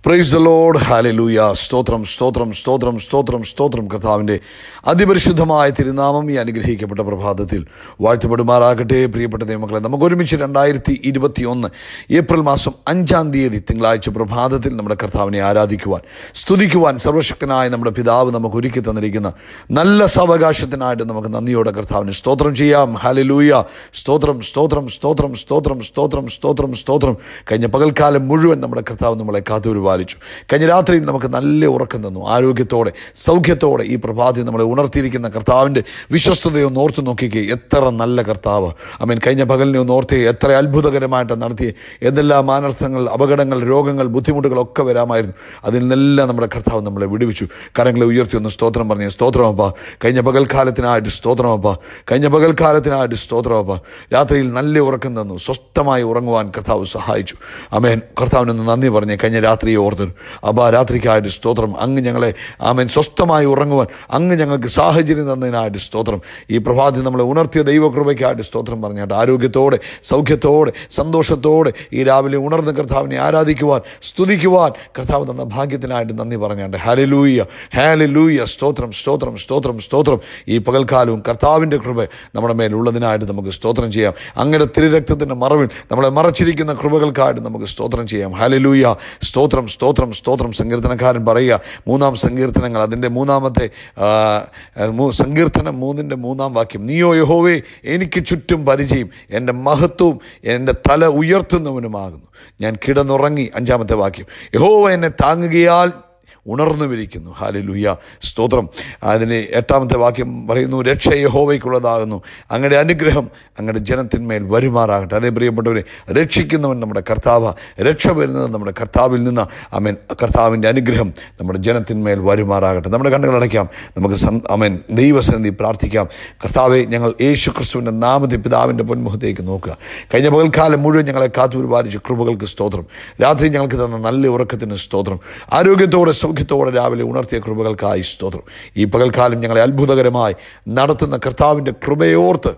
praise the load hallelujah സ്തോത്രം സ്തോത്രം സ്തോത്രം സ്തോത്രം സ്തോത്രം കർത്താവിൻ്റെ അതിപരിശുദ്ധമായ തിരുനാമം ഈ അനുഗ്രഹിക്കപ്പെട്ട പ്രഭാതത്തിൽ വാഴ്ത്തപ്പെടുമാറാകട്ടെ പ്രിയപ്പെട്ട ദൈവമക്കളെ നമുക്ക് ഒരുമിച്ച് രണ്ടായിരത്തി ഇരുപത്തി ഒന്ന് ഏപ്രിൽ മാസം അഞ്ചാം തീയതി തിങ്കളാഴ്ച പ്രഭാതത്തിൽ നമ്മുടെ കർത്താവിനെ ആരാധിക്കുവാൻ സ്തുതിക്കുവാൻ സർവശക്തനായ നമ്മുടെ പിതാവ് നമുക്ക് ഒരുക്കി തന്നിരിക്കുന്ന നല്ല സാവകാശത്തിനായിട്ട് നമുക്ക് നന്ദിയോടെ കർത്താവിന് സ്തോത്രം ചെയ്യാം ഹാലലൂയ സ്തോത്രം സ്തോത്രം സ്തോത്രം സ്തോത്രം സ്തോത്രം സ്തോത്രം സ്തോത്രം കഴിഞ്ഞ പകൽക്കാലം മുഴുവൻ നമ്മുടെ കർത്താവ് നമ്മളെ കാത്തു പരിപാലിച്ചു കഴിഞ്ഞ രാത്രിയിൽ നമുക്ക് നല്ല ഉറക്കം തന്നു ആരോഗ്യത്തോടെ സൗഖ്യത്തോടെ ഈ പ്രഭാതി നമ്മളെ ഉണർത്തിയിരിക്കുന്ന കർത്താവിൻ്റെ വിശ്വസ്തതയെ ഒന്ന് ഓർത്ത് നോക്കിക്കേ എത്ര നല്ല കർത്താവ് അമീൻ കഴിഞ്ഞ പകലിനെ ഒന്ന് ഓർത്തി എത്ര അത്ഭുതകരമായിട്ട് നടത്തി എന്തെല്ലാം അനർത്ഥങ്ങൾ അപകടങ്ങൾ രോഗങ്ങൾ ബുദ്ധിമുട്ടുകളൊക്കെ വരാമായിരുന്നു അതിൽ നിന്നെല്ലാം നമ്മുടെ കർത്താവ് നമ്മളെ വിടുവിച്ചു കരങ്ങളെ ഉയർത്തി ഒന്ന് സ്തോത്രം പറഞ്ഞേ സ്തോത്രമപ്പ കഴിഞ്ഞ പകൽക്കാലത്തിനായിട്ട് സ്തോത്രമപ്പ കഴിഞ്ഞ പകൽക്കാലത്തിനായിട്ട് സ്തോത്രമപ്പ രാത്രിയിൽ നല്ല ഉറക്കം തന്നു സ്വസ്ഥമായി ഉറങ്ങുവാൻ കർത്താവ് സഹായിച്ചു അമേൻ കർത്താവിനൊന്ന് നന്ദി പറഞ്ഞേ കഴിഞ്ഞ രാത്രിയെ ഓർത്ത് അബാ രാത്രിക്കായിട്ട് സ്തോത്രം അങ്ങ് ഞങ്ങളെ ആമേൻ സ്വസ്ഥമായി ഉറങ്ങുവാൻ അങ്ങ് ഞങ്ങൾക്ക് സാഹചര്യം തന്നതിനായിട്ട് സ്തോത്രം ഈ പ്രഭാതി നമ്മളെ ഉണർത്തിയ ദൈവകൃപയ്ക്കായിട്ട് സ്തോത്രം പറഞ്ഞാട്ട് ആരോഗ്യത്തോടെ സൗഖ്യത്തോടെ സന്തോഷത്തോടെ ഈ രാവിലെ ഉണർന്ന കർത്താവിനെ ആരാധിക്കുവാൻ സ്തുതിക്കുവാൻ കർത്താവ് തന്ന ഭാഗ്യത്തിനായിട്ട് നന്ദി പറഞ്ഞാണ്ട് ഹാലലൂയ ഹാലലൂയ സ്തോത്രം സ്തോത്രം സ്തോത്രം സ്തോത്രം ഈ പകൽക്കാലവും കർത്താവിൻ്റെ കൃപ നമ്മുടെ മേലുള്ളതിനായിട്ട് നമുക്ക് സ്തോത്രം ചെയ്യാം അങ്ങനെ തിരുരക്തത്തിൻ്റെ മറവിൽ നമ്മളെ മറച്ചിരിക്കുന്ന കൃപകൾക്കായിട്ട് നമുക്ക് സ്തോത്രം ചെയ്യാം ഹാലലൂയ സ്തോത്രം സ്തോത്രം സ്തോത്രം സങ്കീർത്തനക്കാരൻ പറയുക മൂന്നാം സങ്കീർത്തനങ്ങൾ അതിൻ്റെ മൂന്നാമത്തെ ആ, മൂ- സങ്കീർത്തനം മൂന്നിൻ്റെ മൂന്നാം വാക്യം നീയോ യഹോവേ എനിക്ക് ചുറ്റും പരിചയം എൻ്റെ മഹത്വവും എൻ്റെ തല ഉയർത്തുന്നവനുമാകുന്നു ഞാൻ കിടന്നുറങ്ങി അഞ്ചാമത്തെ വാക്യം യഹോവ എന്നെ താങ്ങുകയാൽ ഉണർന്നു വിരിക്കുന്നു ഹാലിലുയ്യ സ്തോത്രം അതിന് എട്ടാമത്തെ വാക്യം പറയുന്നു രക്ഷ യഹോവയ്ക്കുള്ളതാകുന്നു അങ്ങയുടെ അനുഗ്രഹം അങ്ങയുടെ ജനത്തിന്മേൽ വരുമാറാകട്ടെ അതേ പ്രിയപ്പെട്ടവരെ രക്ഷിക്കുന്നവൻ നമ്മുടെ കർത്താവ് രക്ഷ വരുന്നത് നമ്മുടെ കർത്താവിൽ നിന്ന് അമേൻ കർത്താവിൻ്റെ അനുഗ്രഹം നമ്മുടെ ജനത്തിന്മേൽ വരുമാറാകട്ടെ നമ്മുടെ കണ്ണുകൾ അടയ്ക്കാം നമുക്ക് സന് അമേൻ ദൈവസന്നിധി പ്രാർത്ഥിക്കാം കർത്താവെ ഞങ്ങൾ യേശു ക്രിസ്തുവിൻ്റെ നാമതി പിതാവിൻ്റെ പൊന്മുഖത്തേക്ക് നോക്കുക കഴിഞ്ഞ പകൽക്കാലം മുഴുവൻ ഞങ്ങളെ കാത്തു പരിപാലിച്ച കൃപകൾക്ക് സ്തോത്രം രാത്രി ഞങ്ങൾക്ക് തന്ന നല്ല ഉറക്കത്തിന് സ്തോത്രം ആരോഗ്യത്തോടെ സൗഖ്യത്തോടെ രാവിലെ ഉണർത്തിയ കൃപകൾക്കായി സ്തോത്രം ഈ പകൽക്കാലം ഞങ്ങളെ അത്ഭുതകരമായി നടത്തുന്ന കർത്താവിൻ്റെ കൃപയോർത്ത്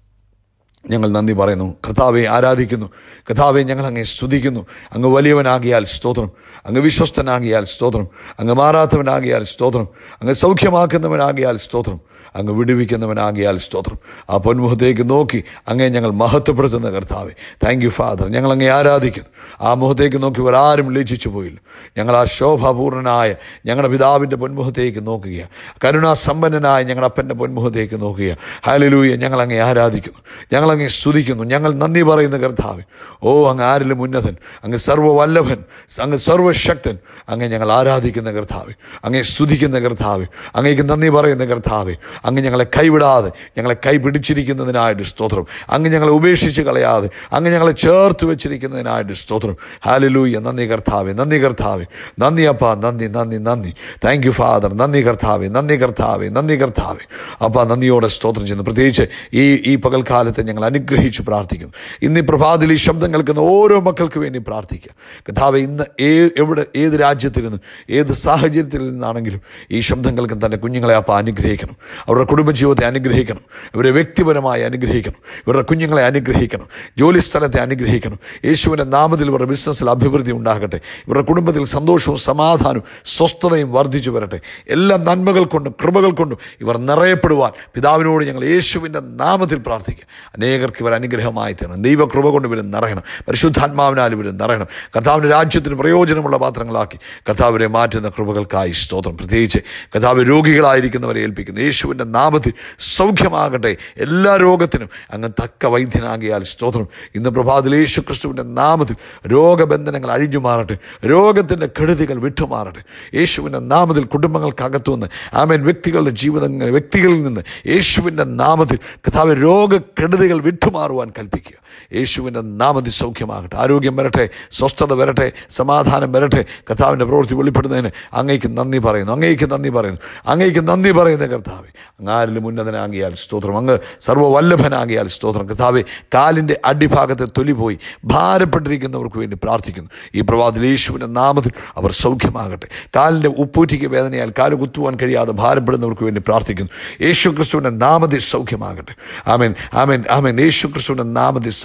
ഞങ്ങൾ നന്ദി പറയുന്നു കർത്താവെ ആരാധിക്കുന്നു കർത്താവെ ഞങ്ങൾ അങ്ങേ സ്തുതിക്കുന്നു അങ്ങ് വലിയവനാകിയാൽ സ്തോത്രം അങ്ങ് വിശ്വസ്തനാകിയാൽ സ്തോത്രം അങ്ങ് മാറാത്തവനാകിയാൽ സ്തോത്രം അങ്ങ് സൗഖ്യമാക്കുന്നവനാകിയാൽ സ്തോത്രം അങ്ങ് വിടുവിക്കുന്നവനാകിയാൽ സ്തോത്രം ആ പൊന്മുഖത്തേക്ക് നോക്കി അങ്ങേ ഞങ്ങൾ മഹത്വപ്പെടുത്തുന്ന കർത്താവെ താങ്ക് യു ഫാദർ ഞങ്ങൾ അങ്ങേ ആരാധിക്കുന്നു ആ മുഖത്തേക്ക് നോക്കി ആരും ലജ്ജിച്ചു പോയില്ല ഞങ്ങൾ ആ ശോഭാപൂർണനായ ഞങ്ങളുടെ പിതാവിൻ്റെ പൊന്മുഖത്തേക്ക് നോക്കുകയാണ് കരുണാസമ്പന്നനായ ഞങ്ങളുടെ അപ്പൻ്റെ പൊന്മുഖത്തേക്ക് നോക്കുക ഹാലലൂയ ഞങ്ങൾ അങ്ങേ ആരാധിക്കുന്നു ഞങ്ങൾ അങ്ങേ സ്തുതിക്കുന്നു ഞങ്ങൾ നന്ദി പറയുന്ന കർത്താവ് ഓ അങ്ങ് ആരിലും ഉന്നതൻ അങ്ങ് സർവ്വവല്ലഭൻ അങ്ങ് സർവശക്തൻ അങ്ങേ ഞങ്ങൾ ആരാധിക്കുന്ന കർത്താവ് അങ്ങേ സ്തുതിക്കുന്ന കർത്താവ് അങ്ങേക്ക് നന്ദി പറയുന്ന കർത്താവ് അങ്ങ് ഞങ്ങളെ കൈവിടാതെ ഞങ്ങളെ കൈ പിടിച്ചിരിക്കുന്നതിനായിട്ട് സ്തോത്രം അങ്ങ് ഞങ്ങളെ ഉപേക്ഷിച്ച് കളയാതെ അങ്ങ് ഞങ്ങളെ ചേർത്ത് വെച്ചിരിക്കുന്നതിനായിട്ട് സ്തോത്രം ഹാലലൂയ നന്ദി കർത്താവെ നന്ദി കർത്താവെ നന്ദി അപ്പ നന്ദി നന്ദി നന്ദി താങ്ക് യു ഫാദർ നന്ദി കർത്താവെ നന്ദി കർത്താവെ നന്ദി കർത്താവെ അപ്പ നന്ദിയോടെ സ്തോത്രം ചെയ്യുന്നു പ്രത്യേകിച്ച് ഈ ഈ പകൽക്കാലത്തെ ഞങ്ങൾ അനുഗ്രഹിച്ച് പ്രാർത്ഥിക്കുന്നു ഇന്ന് ഈ പ്രഭാതത്തിൽ ഈ ശബ്ദം കേൾക്കുന്ന ഓരോ മക്കൾക്ക് വേണ്ടി പ്രാർത്ഥിക്കുക കർത്താവെ ഇന്ന് ഏ എവിടെ ഏത് രാജ്യത്തിൽ നിന്നും ഏത് സാഹചര്യത്തിൽ നിന്നാണെങ്കിലും ഈ ശബ്ദം കേൾക്കുന്ന തൻ്റെ കുഞ്ഞുങ്ങളെ അപ്പ അനുഗ്രഹിക്കണം അവരുടെ കുടുംബജീവിതത്തെ അനുഗ്രഹിക്കണം ഇവരെ വ്യക്തിപരമായി അനുഗ്രഹിക്കണം ഇവരുടെ കുഞ്ഞുങ്ങളെ അനുഗ്രഹിക്കണം ജോലി സ്ഥലത്തെ അനുഗ്രഹിക്കണം യേശുവിൻ്റെ നാമത്തിൽ ഇവരുടെ ബിസിനസ്സിൽ അഭിവൃദ്ധി ഉണ്ടാകട്ടെ ഇവരുടെ കുടുംബത്തിൽ സന്തോഷവും സമാധാനവും സ്വസ്ഥതയും വർദ്ധിച്ചു വരട്ടെ എല്ലാ നന്മകൾ കൊണ്ടും കൃപകൾ കൊണ്ടും ഇവർ നിറയപ്പെടുവാൻ പിതാവിനോട് ഞങ്ങൾ യേശുവിൻ്റെ നാമത്തിൽ പ്രാർത്ഥിക്കുക അനേകർക്ക് ഇവർ അനുഗ്രഹമായി തരണം ദൈവകൃപ കൊണ്ട് ഇവർ നിറയണം പരിശുദ്ധാത്മാവിനാൽ ഇവർ നിറയണം കർത്താവിൻ്റെ രാജ്യത്തിന് പ്രയോജനമുള്ള പാത്രങ്ങളാക്കി കർത്താവിനെ മാറ്റുന്ന കൃപകൾക്കായി സ്തോത്രം പ്രത്യേകിച്ച് കർത്താവ് രോഗികളായിരിക്കുന്നവരെ ഏൽപ്പിക്കുന്നു യേശുവിൻ്റെ നാമത്തിൽ സൗഖ്യമാകട്ടെ എല്ലാ രോഗത്തിനും അങ്ങ് തക്ക വൈദ്യനാകിയാൽ സ്തോത്രം ഇന്ന് പ്രഭാതത്തിൽ യേശു ക്രിസ്തുവിൻ്റെ നാമത്തിൽ രോഗബന്ധനങ്ങൾ അഴിഞ്ഞു മാറട്ടെ രോഗത്തിൻ്റെ കെടുതികൾ വിട്ടുമാറട്ടെ യേശുവിൻ്റെ നാമത്തിൽ കുടുംബങ്ങൾക്കകത്തു നിന്ന് ആമേൻ വ്യക്തികളുടെ ജീവിതങ്ങൾ വ്യക്തികളിൽ നിന്ന് യേശുവിൻ്റെ നാമത്തിൽ കഥാവ് രോഗക്കെടുതികൾ വിട്ടുമാറുവാൻ കൽപ്പിക്കുക യേശുവിൻ്റെ നാമത്തിൽ സൗഖ്യമാകട്ടെ ആരോഗ്യം വരട്ടെ സ്വസ്ഥത വരട്ടെ സമാധാനം വരട്ടെ കർത്താവിൻ്റെ പ്രവൃത്തി വെളിപ്പെടുന്നതിന് അങ്ങേക്ക് നന്ദി പറയുന്നു അങ്ങേക്ക് നന്ദി പറയുന്നു അങ്ങേക്ക് നന്ദി പറയുന്ന കർത്താവെ അങ്ങാരിലും ഉന്നതനാകിയാൽ സ്തോത്രം അങ്ങ് സർവ്വവല്ലഭനാകിയാൽ സ്തോത്രം കർത്താവെ കാലിൻ്റെ അടിഭാഗത്തെ തൊലി പോയി ഭാരപ്പെട്ടിരിക്കുന്നവർക്ക് വേണ്ടി പ്രാർത്ഥിക്കുന്നു ഈ പ്രഭാതത്തിൽ യേശുവിൻ്റെ നാമത്തിൽ അവർ സൗഖ്യമാകട്ടെ കാലിൻ്റെ ഉപ്പൂറ്റിക്ക് വേദനയാൽ കാല് കുത്തുവാൻ കഴിയാതെ ഭാരപ്പെടുന്നവർക്ക് വേണ്ടി പ്രാർത്ഥിക്കുന്നു യേശു ക്രിസ്തുവിൻ്റെ നാമത്തിൽ സൗഖ്യമാകട്ടെ ആമേൻ ആമേൻ ആമേൻ യേശു ക്രിസ്തുവിൻ്റെ നാമത്തിൽ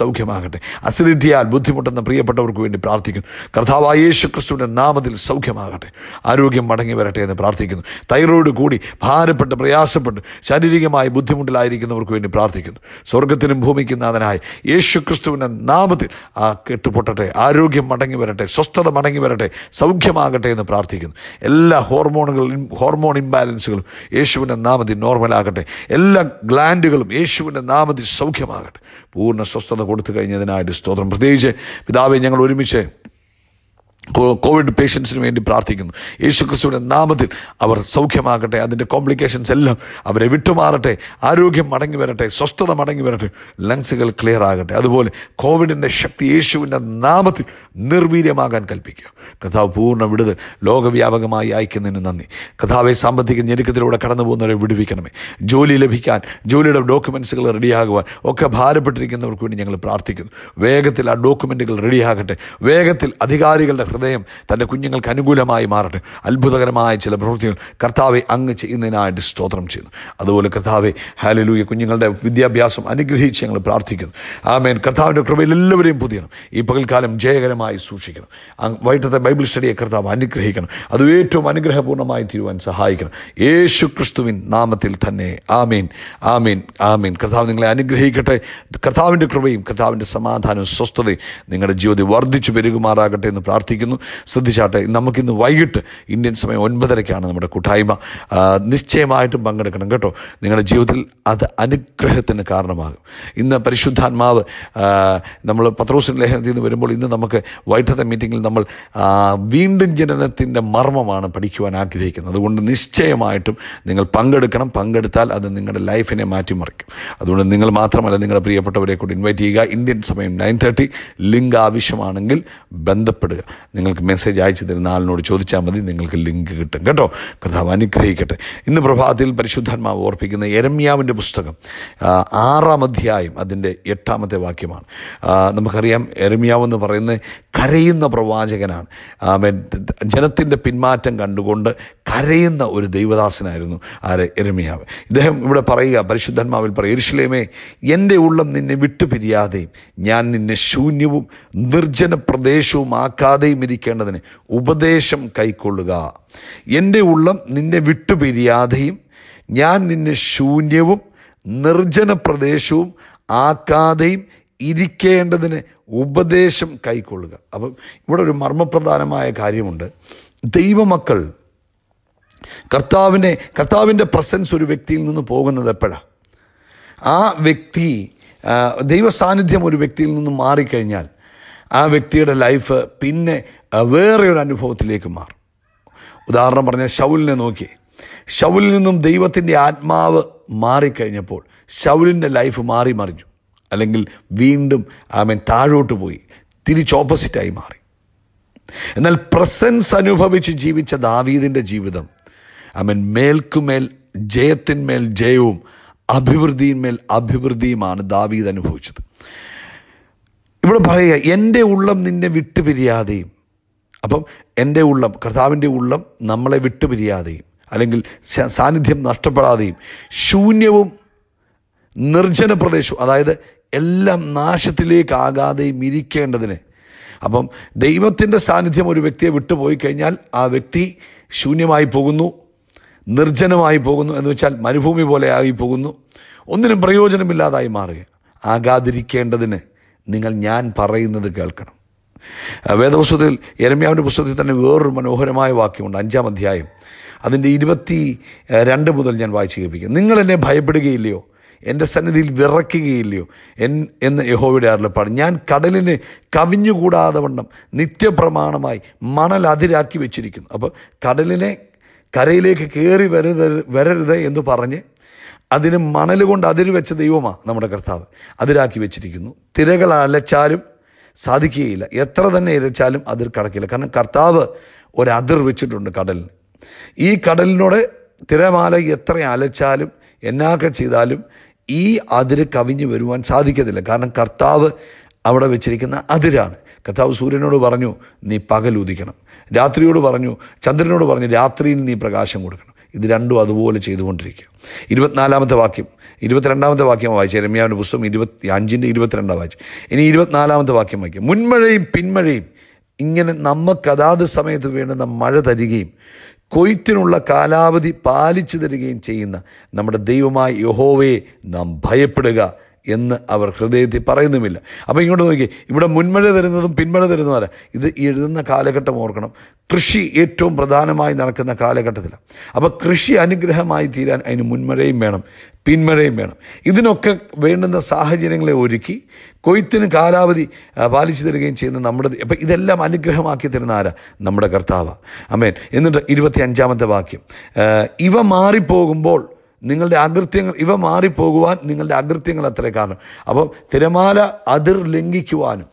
സൗഖ്യമാകട്ടെ അസിഡിറ്റിയാൽ ബുദ്ധിമുട്ടുന്ന പ്രിയപ്പെട്ടവർക്ക് വേണ്ടി പ്രാർത്ഥിക്കുന്നു കർത്താവായ യേശു ക്രിസ്തുവിൻ്റെ നാമത്തിൽ സൗഖ്യമാകട്ടെ ആരോഗ്യം മടങ്ങി വരട്ടെ എന്ന് പ്രാർത്ഥിക്കുന്നു തൈറോയിഡ് കൂടി ഭാരപ്പെട്ട് പ്രയാസപ്പെട്ട് ശാരീരികമായി ബുദ്ധിമുട്ടിലായിരിക്കുന്നവർക്ക് വേണ്ടി പ്രാർത്ഥിക്കുന്നു സ്വർഗത്തിനും ഭൂമിക്കും നാഥനായ യേശു ക്രിസ്തുവിൻ്റെ നാമത്തിൽ ആ കെട്ടുപൊട്ടട്ടെ ആരോഗ്യം മടങ്ങി വരട്ടെ സ്വസ്ഥത മടങ്ങി വരട്ടെ സൗഖ്യമാകട്ടെ എന്ന് പ്രാർത്ഥിക്കുന്നു എല്ലാ ഹോർമോണുകളും ഹോർമോൺ ഇംബാലൻസുകളും യേശുവിൻ്റെ നാമത്തിൽ നോർമലാകട്ടെ എല്ലാ ഗ്ലാൻഡുകളും യേശുവിൻ്റെ നാമത്തിൽ സൗഖ്യമാകട്ടെ പൂർണ്ണ സ്വസ്ഥത കൊടുത്തു കഴിഞ്ഞതിനായിട്ട് സ്തോത്രം പ്രത്യേകിച്ച് പിതാവെ ഞങ്ങൾ ഒരുമിച്ച് കോ- കോവിഡ് പേഷ്യൻസിന് വേണ്ടി പ്രാർത്ഥിക്കുന്നു യേശു ക്രിസ്തുവിൻ്റെ നാമത്തിൽ അവർ സൗഖ്യമാകട്ടെ അതിൻ്റെ കോംപ്ലിക്കേഷൻസ് എല്ലാം അവരെ വിട്ടുമാറട്ടെ ആരോഗ്യം മടങ്ങി വരട്ടെ സ്വസ്ഥത മടങ്ങി വരട്ടെ ലങ്സുകൾ ക്ലിയർ ആകട്ടെ അതുപോലെ കോവിഡിൻ്റെ ശക്തി യേശുവിൻ്റെ നാമത്തിൽ നിർവീര്യമാകാൻ കൽപ്പിക്കുക കഥാവ് പൂർണ്ണ വിടുതൽ ലോകവ്യാപകമായി അയക്കുന്നതിന് നന്ദി കഥാവെ സാമ്പത്തിക ഞെരുക്കത്തിലൂടെ കടന്നു പോകുന്നവരെ വിടുവിക്കണമേ ജോലി ലഭിക്കാൻ ജോലിയുടെ ഡോക്യുമെൻസുകൾ റെഡിയാകുവാൻ ഒക്കെ ഭാരപ്പെട്ടിരിക്കുന്നവർക്ക് വേണ്ടി ഞങ്ങൾ പ്രാർത്ഥിക്കുന്നു വേഗത്തിൽ ആ ഡോക്യുമെൻറ്റുകൾ റെഡിയാകട്ടെ വേഗത്തിൽ അധികാരികളുടെ ഹൃദയം തൻ്റെ കുഞ്ഞുങ്ങൾക്ക് അനുകൂലമായി മാറട്ടെ അത്ഭുതകരമായ ചില പ്രവൃത്തികൾ കർത്താവെ അങ്ങ് ചെയ്യുന്നതിനായിട്ട് സ്തോത്രം ചെയ്യുന്നു അതുപോലെ കർത്താവെ ഹാലലൂയ കുഞ്ഞുങ്ങളുടെ വിദ്യാഭ്യാസം അനുഗ്രഹിച്ച് ഞങ്ങൾ പ്രാർത്ഥിക്കുന്നു ആമേൻ കർത്താവിൻ്റെ കൃപയിൽ എല്ലാവരെയും പുതിയണം ഈ പകൽക്കാലം ജയകരമായി സൂക്ഷിക്കണം അങ് വൈകിട്ടത്തെ ബൈബിൾ സ്റ്റഡിയെ കർത്താവ് അനുഗ്രഹിക്കണം അത് ഏറ്റവും അനുഗ്രഹപൂർണ്ണമായി തീരുവാൻ സഹായിക്കണം യേശു ക്രിസ്തുവിൻ നാമത്തിൽ തന്നെ ആമീൻ ആമീൻ ആമീൻ കർത്താവ് നിങ്ങളെ അനുഗ്രഹിക്കട്ടെ കർത്താവിൻ്റെ കൃപയും കർത്താവിൻ്റെ സമാധാനവും സ്വസ്ഥതയും നിങ്ങളുടെ ജീവിതത്തിൽ വർദ്ധിച്ചു പെരുകുമാറാകട്ടെ എന്ന് പ്രാർത്ഥിക്കുന്നു ശ്രദ്ധിച്ചാട്ടെ നമുക്കിന്ന് വൈകിട്ട് ഇന്ത്യൻ സമയം ഒൻപതരയ്ക്കാണ് നമ്മുടെ കൂട്ടായ്മ ആ, നിശ്ചയമായിട്ടും പങ്കെടുക്കണം കേട്ടോ നിങ്ങളുടെ ജീവിതത്തിൽ അത് അനുഗ്രഹത്തിന് കാരണമാകും ഇന്ന് പരിശുദ്ധാത്മാവ് ആ, നമ്മൾ പത്രോസിൻ ലേഖനത്തിൽ നിന്ന് വരുമ്പോൾ ഇന്ന് നമുക്ക് വൈകിട്ടത്തെ മീറ്റിങ്ങിൽ നമ്മൾ ആ, വീണ്ടും ജനനത്തിൻ്റെ മർമ്മമാണ് പഠിക്കുവാൻ ആഗ്രഹിക്കുന്നത് അതുകൊണ്ട് നിശ്ചയമായിട്ടും നിങ്ങൾ പങ്കെടുക്കണം പങ്കെടുത്താൽ അത് നിങ്ങളുടെ ലൈഫിനെ മാറ്റിമറിക്കും അതുകൊണ്ട് നിങ്ങൾ മാത്രമല്ല നിങ്ങളുടെ പ്രിയപ്പെട്ടവരെ കൂടി ഇൻവൈറ്റ് ചെയ്യുക ഇന്ത്യൻ സമയം നയൻ തേർട്ടി ലിങ്ക് ആവശ്യമാണെങ്കിൽ ബന്ധപ്പെടുക നിങ്ങൾക്ക് മെസ്സേജ് അയച്ചു തരുന്ന ആളിനോട് ചോദിച്ചാൽ മതി നിങ്ങൾക്ക് ലിങ്ക് കിട്ടും കേട്ടോ കർത്താവ് അനുഗ്രഹിക്കട്ടെ ഇന്ന് പ്രഭാതത്തിൽ പരിശുദ്ധാത്മാവ് ഓർപ്പിക്കുന്ന എരമ്യാവിൻ്റെ പുസ്തകം ആ, ആറാം അധ്യായം അതിൻ്റെ എട്ടാമത്തെ വാക്യമാണ് ആ, നമുക്കറിയാം എരമ്യാവ് എന്ന് പറയുന്നത് കരയുന്ന പ്രവാചകനാണ് ആമേൻ ജനത്തിൻ്റെ പിന്മാറ്റം കണ്ടുകൊണ്ട് കരയുന്ന ഒരു ദൈവദാസനായിരുന്നു ആര് എരമിയാവ് ഇദ്ദേഹം ഇവിടെ പറയുക പരിശുദ്ധന്മാവിൽ പറയുക എരിശിലേമേ എൻ്റെ ഉള്ളം നിന്നെ വിട്ടുപിരിയാതെയും ഞാൻ നിന്നെ ശൂന്യവും നിർജ്ജന പ്രദേശവും ആക്കാതെയും ഇരിക്കേണ്ടതിന് ഉപദേശം കൈക്കൊള്ളുക എൻ്റെ ഉള്ളം നിന്നെ വിട്ടുപിരിയാതെയും ഞാൻ നിന്നെ ശൂന്യവും നിർജ്ജന പ്രദേശവും ആക്കാതെയും ഇരിക്കേണ്ടതിന് ഉപദേശം കൈക്കൊള്ളുക അപ്പം ഇവിടെ ഒരു മർമ്മപ്രധാനമായ കാര്യമുണ്ട് ദൈവമക്കൾ കർത്താവിനെ കർത്താവിൻ്റെ പ്രസൻസ് ഒരു വ്യക്തിയിൽ നിന്ന് പോകുന്നത് എപ്പോഴാണ് ആ വ്യക്തി ആ, ദൈവ സാന്നിധ്യം ഒരു വ്യക്തിയിൽ നിന്ന് മാറിക്കഴിഞ്ഞാൽ ആ വ്യക്തിയുടെ ലൈഫ് പിന്നെ ആ, വേറെ ഒരു അനുഭവത്തിലേക്ക് മാറും ഉദാഹരണം പറഞ്ഞാൽ ഷൗലിനെ നോക്കി ഷൗലിൽ നിന്നും ദൈവത്തിൻ്റെ ആത്മാവ് മാറിക്കഴിഞ്ഞപ്പോൾ ഷൗലിൻ്റെ ലൈഫ് മാറി മറിഞ്ഞു അല്ലെങ്കിൽ വീണ്ടും ആമൻ താഴോട്ട് പോയി തിരിച്ച് ഓപ്പോസിറ്റായി മാറി എന്നാൽ പ്രസൻസ് അനുഭവിച്ച് ജീവിച്ച ദാവീദിൻ്റെ ജീവിതം അവൻ മേൽക്കുമേൽ ജയത്തിന്മേൽ ജയവും അഭിവൃദ്ധിയിന്മേൽ അഭിവൃദ്ധിയുമാണ് ദാവീദ് അനുഭവിച്ചത് ഇവിടെ പറയുക എൻ്റെ ഉള്ളം നിന്നെ വിട്ടുപിരിയാതെയും അപ്പം എൻ്റെ ഉള്ളം കർത്താവിൻ്റെ ഉള്ളം നമ്മളെ വിട്ടുപിരിയാതെയും അല്ലെങ്കിൽ സ- സാന്നിധ്യം നഷ്ടപ്പെടാതെയും ശൂന്യവും നിർജ്ജന പ്രദേശവും അതായത് എല്ലാം നാശത്തിലേക്കാകാതെയും ഇരിക്കേണ്ടതിന് അപ്പം ദൈവത്തിൻ്റെ സാന്നിധ്യം ഒരു വ്യക്തിയെ വിട്ടുപോയി കഴിഞ്ഞാൽ ആ വ്യക്തി ശൂന്യമായി പോകുന്നു നിർജ്ജനമായി പോകുന്നു എന്ന് വെച്ചാൽ മരുഭൂമി പോലെ ആയി പോകുന്നു ഒന്നിനും പ്രയോജനമില്ലാതായി മാറുക ആകാതിരിക്കേണ്ടതിന് നിങ്ങൾ ഞാൻ പറയുന്നത് കേൾക്കണം ആ, വേദപുസ്തകത്തിൽ എരമ്യാവിൻ്റെ പുസ്തകത്തിൽ തന്നെ വേറൊരു മനോഹരമായ വാക്യമുണ്ട് അഞ്ചാം അധ്യായം അതിൻ്റെ ഇരുപത്തി ഏഹ്, രണ്ട് മുതൽ ഞാൻ വായിച്ച് കേൾപ്പിക്കാം നിങ്ങൾ എന്നെ ഭയപ്പെടുകയില്ലയോ എൻ്റെ സന്നിധിയിൽ വിറയ്ക്കുകയില്ലയോ എൻ എന്ന് യഹോവയുടെ അരുളപ്പാട് ഞാൻ കടലിന് കവിഞ്ഞുകൂടാതെ വണ്ണം നിത്യപ്രമാണമായി മണൽ അതിരാക്കി വെച്ചിരിക്കുന്നു അപ്പോൾ കടലിനെ കരയിലേക്ക് കയറി വരരുത് വരരുത് എന്ന് പറഞ്ഞ് അതിന് മണൽ കൊണ്ട് അതിര് വെച്ച ദൈവമാണ് നമ്മുടെ കർത്താവ് അതിരാക്കി വെച്ചിരിക്കുന്നു തിരകൾ അലച്ചാലും സാധിക്കുകയില്ല എത്ര തന്നെ ഇരച്ചാലും അതിർ കടക്കില്ല കാരണം കർത്താവ് ഒരതിർ വെച്ചിട്ടുണ്ട് കടലിന് ഈ കടലിനോട് തിരമാല എത്ര അലച്ചാലും എന്നാക്കെ ചെയ്താലും ഈ അതിര് കവിഞ്ഞു വരുവാൻ സാധിക്കത്തില്ല കാരണം കർത്താവ് അവിടെ വെച്ചിരിക്കുന്ന അതിരാണ് കർത്താവ് സൂര്യനോട് പറഞ്ഞു നീ പകൽ ഉദിക്കണം രാത്രിയോട് പറഞ്ഞു ചന്ദ്രനോട് പറഞ്ഞു രാത്രിയിൽ നീ പ്രകാശം കൊടുക്കണം ഇത് രണ്ടും അതുപോലെ ചെയ്തുകൊണ്ടിരിക്കുക ഇരുപത്തിനാലാമത്തെ വാക്യം ഇരുപത്തിരണ്ടാമത്തെ വാക്യം വായിച്ചു രമ്യാവിൻ്റെ പുസ്തകം ഇരുപത്തി അഞ്ചിൻ്റെ ഇരുപത്തിരണ്ടാം വായിച്ചു ഇനി ഇരുപത്തിനാലാമത്തെ വാക്യം വായിക്കും മുൻമഴയും പിന്മഴയും ഇങ്ങനെ നമുക്ക് അതാത് സമയത്ത് വേണ്ടുന്ന മഴ തരികയും കൊയ്ത്തിനുള്ള കാലാവധി പാലിച്ചു തരികയും ചെയ്യുന്ന നമ്മുടെ ദൈവമായ യഹോവയെ നാം ഭയപ്പെടുക എന്ന് അവർ ഹൃദയത്തിൽ പറയുന്നുമില്ല അപ്പോൾ ഇങ്ങോട്ട് നോക്കി ഇവിടെ മുൻമഴ തരുന്നതും പിന്മഴ തരുന്നതല്ല ഇത് ഈ എഴുതുന്ന കാലഘട്ടം ഓർക്കണം കൃഷി ഏറ്റവും പ്രധാനമായി നടക്കുന്ന കാലഘട്ടത്തിലാണ് അപ്പോൾ കൃഷി അനുഗ്രഹമായി തീരാൻ അതിന് മുൻമഴയും വേണം പിന്മഴയും വേണം ഇതിനൊക്കെ വേണ്ടുന്ന സാഹചര്യങ്ങളെ ഒരുക്കി കൊയ്ത്തിന് കാലാവധി ആ, പാലിച്ചു തരികയും ചെയ്യുന്ന നമ്മുടെ അപ്പം ഇതെല്ലാം അനുഗ്രഹമാക്കി തരുന്ന ആരാ നമ്മുടെ കർത്താവ് അമേൻ എന്നിട്ട് ഇരുപത്തി അഞ്ചാമത്തെ വാക്യം ആ, ഇവ മാറിപ്പോകുമ്പോൾ നിങ്ങളുടെ അകൃത്യങ്ങൾ ഇവ മാറിപ്പോകുവാൻ നിങ്ങളുടെ അകൃത്യങ്ങൾ അത്രേ കാരണം അപ്പം തിരമാല അതിർ ലംഘിക്കുവാനും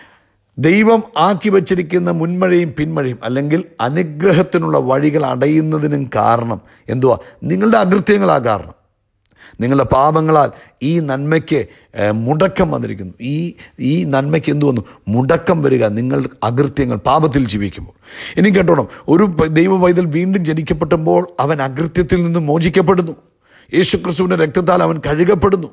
ദൈവം ആക്കി വച്ചിരിക്കുന്ന മുൻമഴയും പിന്മഴയും അല്ലെങ്കിൽ അനുഗ്രഹത്തിനുള്ള വഴികൾ അടയുന്നതിനും കാരണം എന്തുവാ നിങ്ങളുടെ അകൃത്യങ്ങളാ കാരണം നിങ്ങളുടെ പാപങ്ങളാൽ ഈ നന്മയ്ക്ക് ഏഹ്, മുടക്കം വന്നിരിക്കുന്നു ഈ ഈ നന്മയ്ക്ക് എന്തു വന്നു മുടക്കം വരിക നിങ്ങൾ അകൃത്യങ്ങൾ പാപത്തിൽ ജീവിക്കുമ്പോൾ ഇനി കേട്ടോണം ഒരു പ- ദൈവ പൈതൽ വീണ്ടും ജനിക്കപ്പെട്ടപ്പോൾ അവൻ അകൃത്യത്തിൽ നിന്ന് മോചിക്കപ്പെടുന്നു യേശുക്രിസ്തുവിൻ്റെ രക്തത്താൽ അവൻ കഴുകപ്പെടുന്നു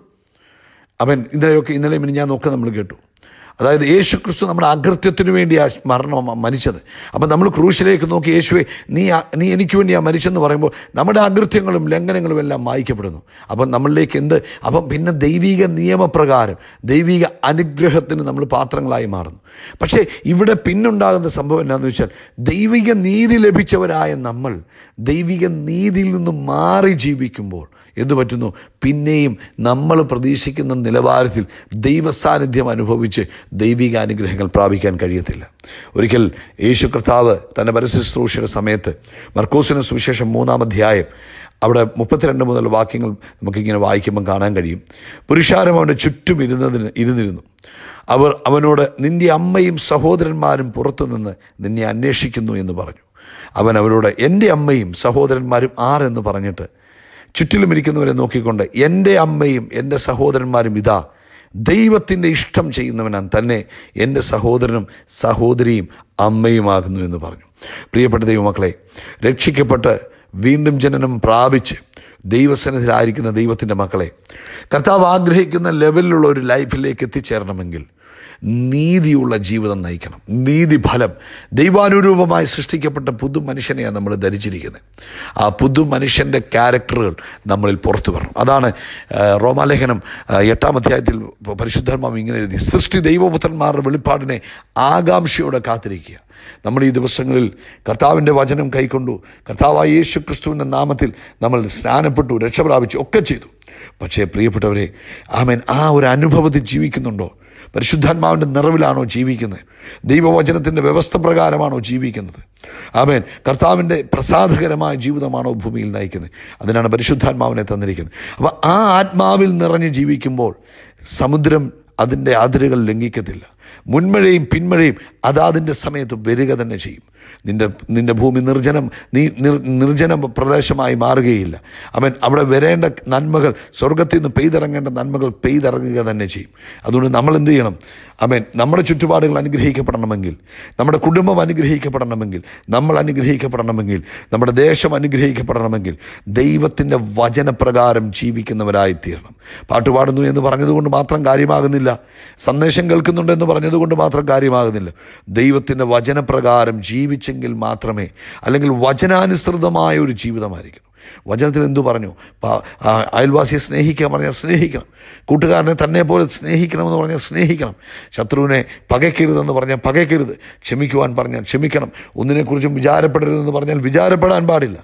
അവൻ ഇന്നലെയൊക്കെ ഇന്നലെ ഞാൻ നോക്കുക നമ്മൾ കേട്ടു അതായത് യേശു ക്രിസ്തു നമ്മുടെ അകൃത്യത്തിന് വേണ്ടിയാ മരണം മരിച്ചത് അപ്പം നമ്മൾ ക്രൂശിലേക്ക് നോക്കി യേശുവെ നീ ആ- നീ എനിക്ക് വേണ്ടിയാ മരിച്ചെന്ന് പറയുമ്പോൾ നമ്മുടെ അകൃത്യങ്ങളും ലംഘനങ്ങളും എല്ലാം മായ്ക്കപ്പെടുന്നു അപ്പം നമ്മളിലേക്ക് എന്ത് അപ്പം പിന്നെ ദൈവിക നിയമപ്രകാരം ദൈവിക അനുഗ്രഹത്തിന് നമ്മൾ പാത്രങ്ങളായി മാറുന്നു പക്ഷേ ഇവിടെ പിന്നുണ്ടാകുന്ന സംഭവം എന്താണെന്ന് വെച്ചാൽ ദൈവിക നീതി ലഭിച്ചവരായ നമ്മൾ ദൈവിക നീതിയിൽ നിന്ന് മാറി ജീവിക്കുമ്പോൾ എന്തു പറ്റുന്നു പിന്നെയും നമ്മൾ പ്രതീക്ഷിക്കുന്ന നിലവാരത്തിൽ ദൈവസാന്നിധ്യം അനുഭവിച്ച് ദൈവിക അനുഗ്രഹങ്ങൾ പ്രാപിക്കാൻ കഴിയത്തില്ല ഒരിക്കൽ യേശു കർത്താവ് തൻ്റെ പരസ്യശ്രൂഷയുടെ സമയത്ത് മർക്കോസിന് സുവിശേഷം മൂന്നാം അധ്യായം അവിടെ മുപ്പത്തിരണ്ട് മുതൽ വാക്യങ്ങൾ നമുക്കിങ്ങനെ വായിക്കുമ്പം കാണാൻ കഴിയും പുരുഷാരം അവൻ്റെ ചുറ്റും ഇരുന്നതിന് ഇരുന്നിരുന്നു അവർ അവനോട് നിന്റെ അമ്മയും സഹോദരന്മാരും പുറത്തുനിന്ന് നിന്നെ അന്വേഷിക്കുന്നു എന്ന് പറഞ്ഞു അവൻ അവരോട് എൻ്റെ അമ്മയും സഹോദരന്മാരും ആരെന്ന് പറഞ്ഞിട്ട് ചുറ്റിലും ഇരിക്കുന്നവരെ നോക്കിക്കൊണ്ട് എൻ്റെ അമ്മയും എൻ്റെ സഹോദരന്മാരും ഇതാ ദൈവത്തിൻ്റെ ഇഷ്ടം ചെയ്യുന്നവനാൻ തന്നെ എൻ്റെ സഹോദരനും സഹോദരിയും അമ്മയുമാകുന്നു എന്ന് പറഞ്ഞു പ്രിയപ്പെട്ട ദൈവമക്കളെ രക്ഷിക്കപ്പെട്ട് വീണ്ടും ജനനം പ്രാപിച്ച് ദൈവസന്നിധിയിലായിരിക്കുന്ന ദൈവത്തിൻ്റെ മക്കളെ കർത്താവ് ആഗ്രഹിക്കുന്ന ലെവലിലുള്ള ഒരു ലൈഫിലേക്ക് എത്തിച്ചേരണമെങ്കിൽ നീതിയുള്ള ജീവിതം നയിക്കണം നീതി ഫലം ദൈവാനുരൂപമായി സൃഷ്ടിക്കപ്പെട്ട പുതു മനുഷ്യനെയാണ് നമ്മൾ ധരിച്ചിരിക്കുന്നത് ആ പുതു മനുഷ്യൻ്റെ ക്യാരക്ടറുകൾ നമ്മളിൽ പുറത്തു വരണം അതാണ് ആ, റോമാലേഖനം ആ, എട്ടാം അധ്യായത്തിൽ പരിശുദ്ധർമാവ് ഇങ്ങനെ എഴുതി സൃഷ്ടി ദൈവപുത്രന്മാരുടെ വെളിപ്പാടിനെ ആകാംക്ഷയോടെ കാത്തിരിക്കുക നമ്മൾ ഈ ദിവസങ്ങളിൽ കർത്താവിൻ്റെ വചനം കൈക്കൊണ്ടു കർത്താവായ യേശു ക്രിസ്തുവിൻ്റെ നാമത്തിൽ നമ്മൾ സ്നാനപ്പെട്ടു രക്ഷ പ്രാപിച്ചു ഒക്കെ ചെയ്തു പക്ഷേ പ്രിയപ്പെട്ടവരെ ആമേൻ ആ ഒരു അനുഭവത്തിൽ ജീവിക്കുന്നുണ്ടോ പരിശുദ്ധാത്മാവിൻ്റെ നിറവിലാണോ ജീവിക്കുന്നത് ദൈവവചനത്തിൻ്റെ വ്യവസ്ഥ പ്രകാരമാണോ ജീവിക്കുന്നത് ആമേൻ കർത്താവിൻ്റെ പ്രസാദകരമായ ജീവിതമാണോ ഭൂമിയിൽ നയിക്കുന്നത് അതിനാണ് പരിശുദ്ധാത്മാവിനെ തന്നിരിക്കുന്നത് അപ്പോൾ ആ ആത്മാവിൽ നിറഞ്ഞ് ജീവിക്കുമ്പോൾ സമുദ്രം അതിൻ്റെ അതിരുകൾ ലംഘിക്കത്തില്ല മുൻമഴയും പിന്മഴയും അതാതിൻ്റെ സമയത്ത് വരിക തന്നെ ചെയ്യും നിന്റെ നിന്റെ ഭൂമി നിർജ്ജനം നീ നിർ നിർജ്ജന പ്രദേശമായി മാറുകയില്ല അവൻ അവിടെ വരേണ്ട നന്മകൾ സ്വർഗത്തിൽ നിന്ന് പെയ്തിറങ്ങേണ്ട നന്മകൾ പെയ്തിറങ്ങുക തന്നെ ചെയ്യും അതുകൊണ്ട് നമ്മൾ എന്ത് ചെയ്യണം അവൻ നമ്മുടെ ചുറ്റുപാടുകൾ അനുഗ്രഹിക്കപ്പെടണമെങ്കിൽ നമ്മുടെ കുടുംബം അനുഗ്രഹിക്കപ്പെടണമെങ്കിൽ നമ്മൾ അനുഗ്രഹിക്കപ്പെടണമെങ്കിൽ നമ്മുടെ ദേശം അനുഗ്രഹിക്കപ്പെടണമെങ്കിൽ ദൈവത്തിൻ്റെ വചനപ്രകാരം ജീവിക്കുന്നവരായി തീരണം പാട്ട് പാടുന്നു എന്ന് പറഞ്ഞതുകൊണ്ട് മാത്രം കാര്യമാകുന്നില്ല സന്ദേശം കേൾക്കുന്നുണ്ട് എന്ന് പറഞ്ഞതുകൊണ്ട് മാത്രം കാര്യമാകുന്നില്ല ദൈവത്തിൻ്റെ വചനപ്രകാരം ജീവിച്ചെങ്കിൽ മാത്രമേ അല്ലെങ്കിൽ വചനാനുസൃതമായ ഒരു ജീവിതമായിരിക്കണം വചനത്തിൽ എന്തു പറഞ്ഞു പ- ആ, അയൽവാസിയെ സ്നേഹിക്കാൻ പറഞ്ഞാൽ സ്നേഹിക്കണം കൂട്ടുകാരനെ തന്നെ പോലെ സ്നേഹിക്കണമെന്ന് പറഞ്ഞാൽ സ്നേഹിക്കണം ശത്രുവിനെ പകയ്ക്കരുതെന്ന് പറഞ്ഞാൽ പകയ്ക്കരുത് ക്ഷമിക്കുവാൻ പറഞ്ഞാൽ ക്ഷമിക്കണം ഒന്നിനെക്കുറിച്ചും വിചാരപ്പെടരുതെന്ന് പറഞ്ഞാൽ വിചാരപ്പെടാൻ പാടില്ല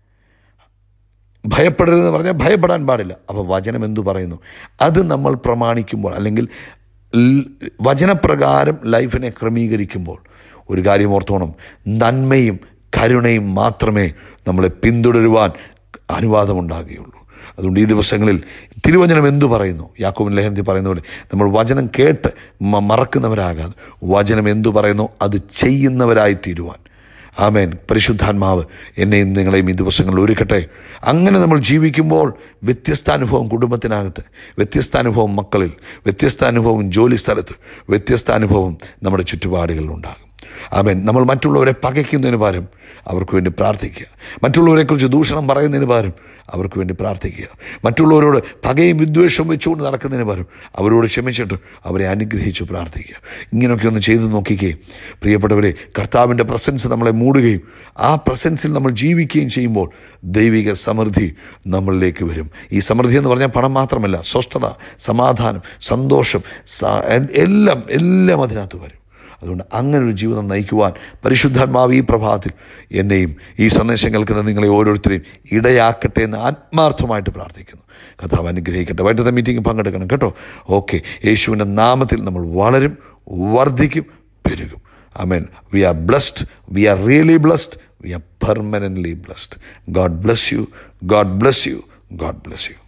ഭയപ്പെടരുതെന്ന് പറഞ്ഞാൽ ഭയപ്പെടാൻ പാടില്ല അപ്പോൾ വചനം എന്തു പറയുന്നു അത് നമ്മൾ പ്രമാണിക്കുമ്പോൾ അല്ലെങ്കിൽ ൽ- വചനപ്രകാരം ലൈഫിനെ ക്രമീകരിക്കുമ്പോൾ ഒരു കാര്യം ഓർത്തോണം നന്മയും കരുണയും മാത്രമേ നമ്മളെ പിന്തുടരുവാൻ അനുവാദമുണ്ടാകുകയുള്ളൂ അതുകൊണ്ട് ഈ ദിവസങ്ങളിൽ തിരുവചനം എന്തു പറയുന്നു യാക്കോബിൻ ലേഖനത്തിൽ പറയുന്ന പോലെ നമ്മൾ വചനം കേട്ട് മ- മറക്കുന്നവരാകാതെ വചനം എന്തു പറയുന്നു അത് ചെയ്യുന്നവരായി തീരുവാൻ ആമേൻ പരിശുദ്ധാത്മാവ് എന്നെയും നിങ്ങളെയും ഈ ദിവസങ്ങളിൽ ഒരുക്കട്ടെ അങ്ങനെ നമ്മൾ ജീവിക്കുമ്പോൾ വ്യത്യസ്ത അനുഭവം കുടുംബത്തിനകത്ത് വ്യത്യസ്ത അനുഭവം മക്കളിൽ വ്യത്യസ്ത അനുഭവം ജോലി സ്ഥലത്ത് വ്യത്യസ്ത അനുഭവം നമ്മുടെ ചുറ്റുപാടുകളിൽ ഉണ്ടാകും ആമേൻ നമ്മൾ മറ്റുള്ളവരെ പകയ്ക്കുന്നതിന് പകരം അവർക്ക് വേണ്ടി പ്രാർത്ഥിക്കുക മറ്റുള്ളവരെക്കുറിച്ച് ദൂഷണം പറയുന്നതിന് പകരം അവർക്ക് വേണ്ടി പ്രാർത്ഥിക്കുക മറ്റുള്ളവരോട് പകയും വിദ്വേഷവും വെച്ചുകൊണ്ട് നടക്കുന്നതിന് പകരം അവരോട് ക്ഷമിച്ചിട്ട് അവരെ അനുഗ്രഹിച്ച് പ്രാർത്ഥിക്കുക ഇങ്ങനെയൊക്കെ ഒന്ന് ചെയ്തു നോക്കിക്കേ പ്രിയപ്പെട്ടവരെ കർത്താവിൻ്റെ പ്രസൻസ് നമ്മളെ മൂടുകയും ആ പ്രസൻസിൽ നമ്മൾ ജീവിക്കുകയും ചെയ്യുമ്പോൾ ദൈവിക സമൃദ്ധി നമ്മളിലേക്ക് വരും ഈ സമൃദ്ധി എന്ന് പറഞ്ഞാൽ പണം മാത്രമല്ല സ്വസ്ഥത സമാധാനം സന്തോഷം സ- എല്ലാം എല്ലാം അതിനകത്ത് വരും അതുകൊണ്ട് അങ്ങനെ ഒരു ജീവിതം നയിക്കുവാൻ പരിശുദ്ധാത്മാവ് ഈ പ്രഭാതത്തിൽ എന്നെയും ഈ സന്ദേശം കേൾക്കുന്ന നിങ്ങളെ ഓരോരുത്തരെയും ഇടയാക്കട്ടെ എന്ന് ആത്മാർത്ഥമായിട്ട് പ്രാർത്ഥിക്കുന്നു കഥാവ് അനുഗ്രഹിക്കട്ടെ വൈകിട്ടത്തെ മീറ്റിംഗ് പങ്കെടുക്കണം കേട്ടോ ഓക്കെ യേശുവിൻ്റെ നാമത്തിൽ നമ്മൾ വളരും വർദ്ധിക്കും പെരുകും amen we are blessed we are really blessed we are permanently blessed God bless you God bless you God bless U